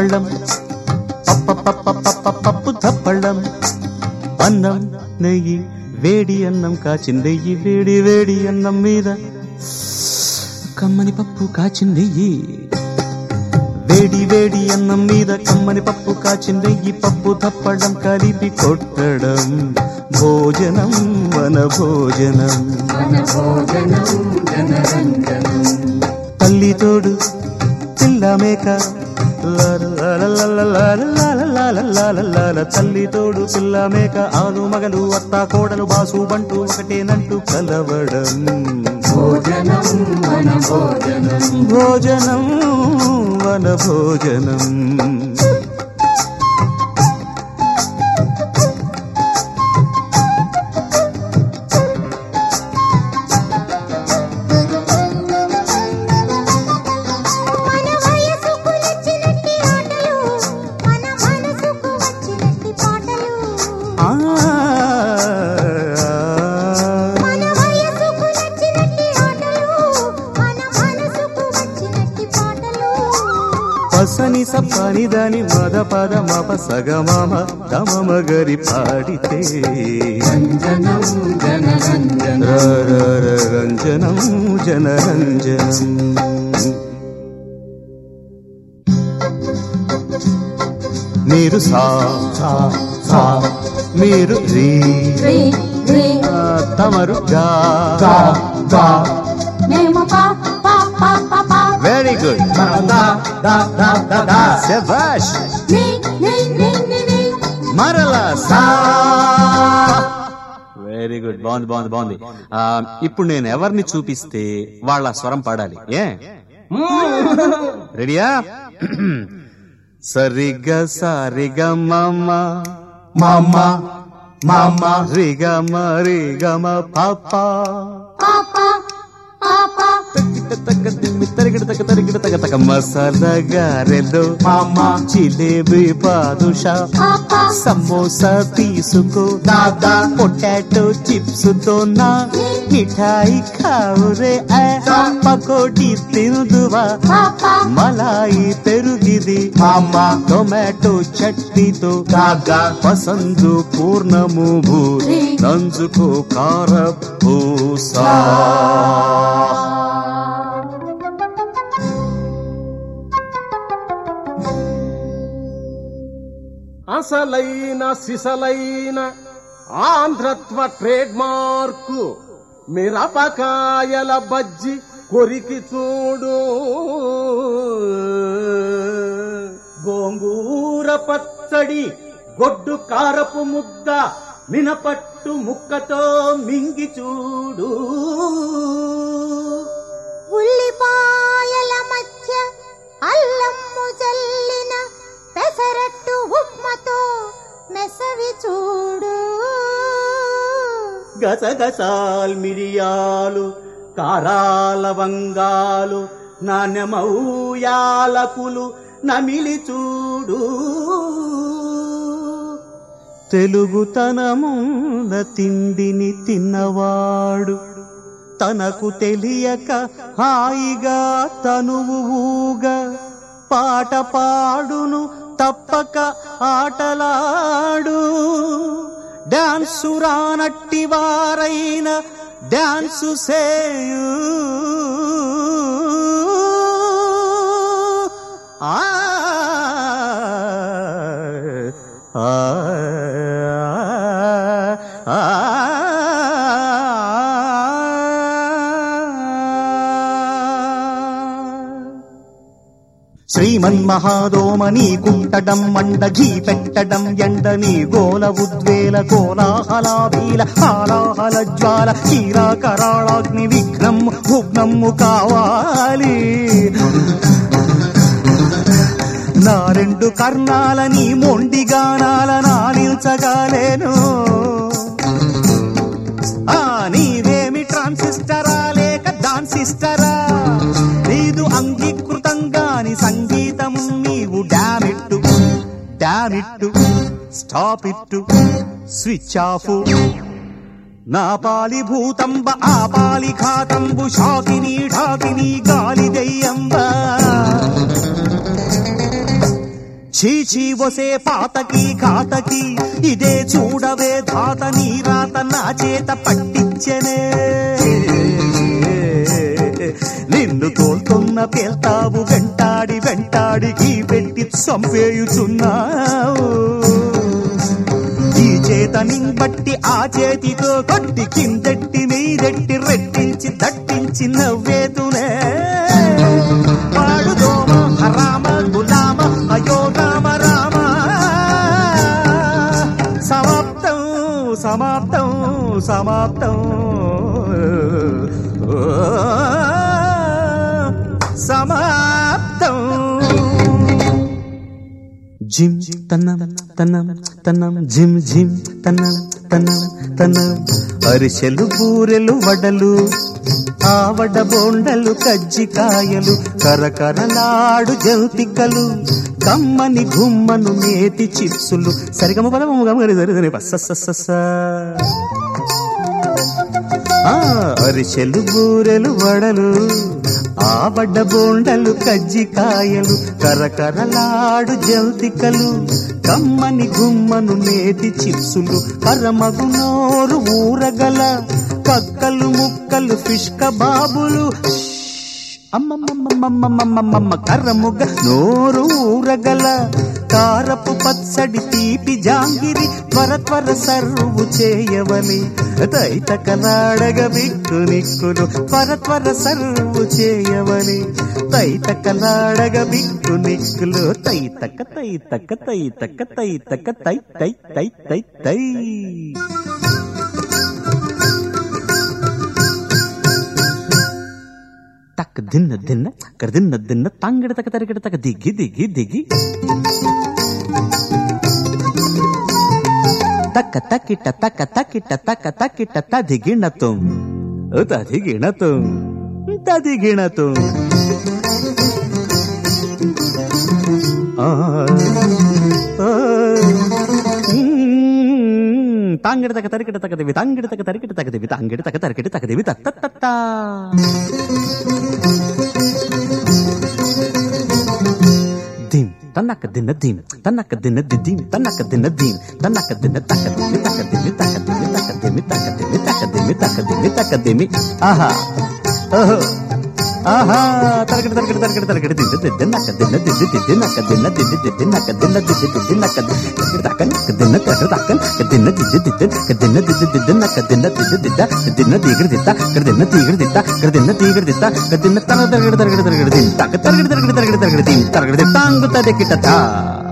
ధప్పళం పప్ప పప్ప పప్ప పప్పు ధప్పళం అన్నం నెయ్యి వేడి అన్నం కాచిందెయ్యి వేడి వేడి అన్నం మీద కమ్మని పప్పు కాచిందెయ్యి వేడి వేడి అన్నం మీద కమ్మని పప్పు కాచిందెయ్యి పప్పు తప్పడం కలిపి కొట్టడం భోజనం వన భోజనం మన భోజనం జనరంజనం తల్లి తోడు పిల్ల మేక లాల లాల లాల లాల లాల లాల లాల లాల. తల్లి తోడు పిల్ల మేక ఆలు మగలు అత్త కోడలు బాసు బంటు ఒకటేనంటూ కలవడం భోజనం మన భోజనం భోజనం వన భోజనం మన వయసుకు నచ్చినట్టి ఆటలు మన మనసుకు వచ్చినట్టి పాటలు ఆ మన వయసుకు నచ్చినట్టి ఆటలు మన మనసుకు వచ్చినట్టి పాటలు పసని సప్పని దాని మద పద మప సగమామ తమమ గరి పాడితే రంజనం జనరంజనం ర ర ర రంజనం జనరంజనం మీరు సా సా సా మీరు రీ రీ రీ ఆ, తమరు గా గా గా మేము పా పా పా పా పా వెరీ గుడ్ దా దా దా దా దా శభాష్ నీ నీ నీ నీ నీ మరలా సా వెరీ గుడ్ బాగుంది బాగుంది బాగుంది ఆ, ఇప్పుడు నేను ఎవరిని చూపిస్తే వాళ్ళ స్వరం పాడాలి ఏ రెడీయా సరిగా సారిగా మమ్మ మామ మామ రిగ మరిగమ పాప పాపా పాపా తరిగిడ తగ తరిగిడ తగ తగ మసాలా గారెలు మామ జిలేబీ బాదుషా పాపా సమోసా తీసుకో దాదా పొటాటో చిప్స్ తో నా మిఠాయి ఖావురే ఆ పకోడీ తినుదువా పాపా మలాయి పెరుగిది మామ టొమాటో చట్నీతో దాదా పసందు పూర్ణము భూ నంజుకో కార పూసా అసలైన సిసలైన ఆంధ్రత్వ ట్రేడ్ మార్కు మిరపకాయల బజ్జి కొరికి చూడు గోంగూర పచ్చడి గొడ్డు కారపు ముద్ద మినపట్టు ముక్కతో మింగి చూడు ఉల్లిపాయల మధ్య అల్లమ్ము జల్లిన పెసరట్టు ఉప్మతో మెసవి చూడు గసగసాల్ మిరియాలు కారాల వంగాలు నాణ్యమౌయాలకులు నమిలి చూడు తెలుగుతనమున తిండిని తిన్నవాడు తనకు తెలియక హాయిగా తనువు ఊగా పాట పాడును తప్పక ఆటలాడు డాన్సు రానట్టి వారైన డాన్సు సేయు ఆ ఆ ఆ శ్రీమన్మహాదోమని కుంటడం మండ ఘీ పెట్టడం ఎండ నీ గోల ఉద్వేల కోలాహలాభీల హాలాహల జ్వాల కీరా కరాళాగ్ని విఘ్నం భుగ్నమ్ము కావాలి నా రెండు కర్ణాలని మొండి గానాల నాలించగాలేను ఆ నీవేమి ట్రాన్సిస్టరా లేక డాన్సిస్టరా నీదు అంగీకృతంగాని సంగీతం నీవు damn it damn it stop it switch off నా పాలి భూతంబ ఆ పాలి ఖాతంబు షాకిని ఢాకిని గాలి దెయ్యంబ చీచీ వసే పాతకి కాతకి ఇదే చూడవే ధాత నీ రాత నా చేత పట్టించనే నిన్ను తోల్తున్న పేల్తావు వెంటాడి వెంటాడి గీ పెట్టి చంపేయుచున్నావు ఈ చేత నింబట్టి ఆ చేతితో కొట్టి కిందెట్టి మీదెట్టి రెట్టించి దట్టించి నవ్వేతునే వాడు దోమ రామ గులామ అయో రామ రామ సమాప్తం సమాప్తం సమాప్తం సమాప్తం జిమ్ తన్నం తన్నం తన్నం జిమ్ జిమ్ తన్నం తన్నం తన్నం అరిసెలు బూరెలు వడలు ఆవడ బోండలు కజ్జికాయలు కరకరలాడు జంతికలు కమ్మని గుమ్మను నేతి చిప్సులు సరిగమ పదము గమగని సరి సరి పస్స స స స. ఆ అరిసెలు బూరెలు వడలు ఆవడ్డ బోండలు కజ్జికాయలు కరకరలాడు జల్తికలు కమ్మని గుమ్మను నేతి చిప్సులు కరమగు నోరు ఊరగల కక్కలు ముక్కలు ఫిష్ కబాబులు అమ్మమ్మమ్మమ్మమ్మమ్మమ్మ కర్రముగ నోరు ఊరగల కారపు పచ్చడి తీపి జాంగిరి త్వర త్వర సర్వు చేయవని తైత కలాడగ బిక్కు నిక్కును త్వర త్వర సర్వు చేయవని తైత కలాడగ బిక్కు నిక్కులు తైతక తైతక తైతక తైతక తై తై తై తై తై తక్ దిన్న దిన్న కర దిన్న దిన్న తంగడ తక తరిగడ తక దిగి దిగి దిగి తక్క తక్కిట తక్క తక్కిట తక్క తక్కిట తదిగిణతం తదిగిణతం తదిగిణతం ఆ, ఆ, మ్, తాంగిడ తక తరికిట తకదివి తాంగిడ తక తరికిట తకదివి తాంగిడ తక తరికిట తకదివి తత్త తత్త దిం తన్నక దిన్న దిం తన్నక దిన్న దిద్దిం తన్నక దిన్న దిం తన్నక దిన్న తక్క దిమ్మి తక్క దిమ్మి తక్క దిమ్మి తక్క దిమ్మి తక్క దిమ్మి తక్క దిమ్మి తక్క దిమ్మి తక్క దిమ్మి ఆహా ఓహో ఆహా తరగడి తరగడి తరగడి తరగడి దిద్ది దిద్ది నక్క దిన్న దిద్ది దిద్ది నక్క దిన్న దిద్ది దిద్ది నక్క దిన్న దిద్ది దిద్ది నక్క దిద్ది తక్క నక్క దిన్న తక్క తక్క నక్క దిన్న దిద్ది దిద్ది నక్క దిన్న దిద్ది దిద్ది నక్క దిన్న దిద్ది దిద్ద దిన్న తీగడి దిద్ద ఇక్కడ దిన్న తీగడి దిద్ద ఇక్కడ దిన్న తీగడి దిద్ద ఇక్కడ దిన్న తరగడి తరగడి తరగడి తరగడి దిన్ తక్క తరగడి తరగడి తరగడి తరగడి దిన్ తరగడి తాంగు తదెక్కిట